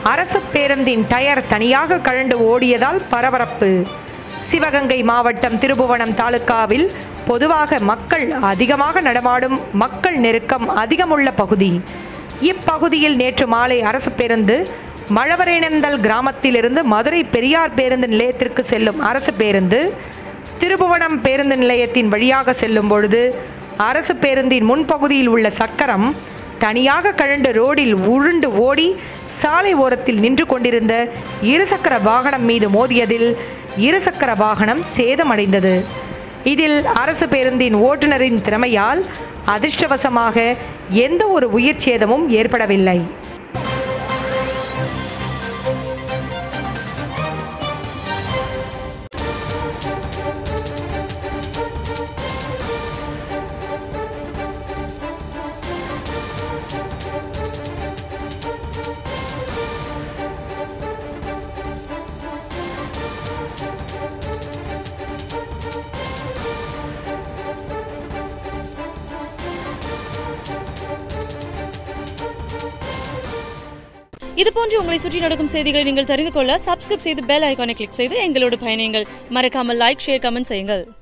அரசு பேருந்தின் டயர் தனியாக கழண்டு ஓடியதால் பரபரப்பு சிவகங்கை மாவட்டம் திருபுவனம் தாலுகாவில் பொதுவாக மக்கள் அதிகமாக நடமாடும் மக்கள் நெருக்கம் அதிகமுள்ள பகுதி இப்பகுதியில் நேற்று மாலை அரசு பேருந்து மழவரேனந்தல் கிராமத்திலிருந்து மதுரை பெரியார் பேருந்து நிலையத்திற்கு செல்லும் அரசு பேருந்து திருபுவனம் பேருந்து நிலையத்தின் வழியாக செல்லும் பொழுது அரசு பேருந்தின் முன்பகுதியில் உள்ள சக்கரம் தனியாக கழண்டு ரோடில் உருண்டு ஓடி சாலை ஓரத்தில் நின்று கொண்டிருந்த இருசக்கர வாகனம் மீது மோதியதில் இருசக்கர வாகனம் சேதமடைந்தது இதில் அரசு பேருந்தின் ஓட்டுநரின் திறமையால் அதிர்ஷ்டவசமாக எந்த ஒரு உயிர் சேதமும் ஏற்படவில்லை இது போன்று உங்களை சுற்றி நடக்கும் செய்திகளை நீங்கள் தெரிந்து கொள்ள சப்ஸ்கிரைப் செய்து பெல் ஐகானை கிளிக் செய்து எங்களோடு பயணியுங்கள் மறக்காமல் லைக் ஷேர் கமெண்ட் செய்யுங்கள்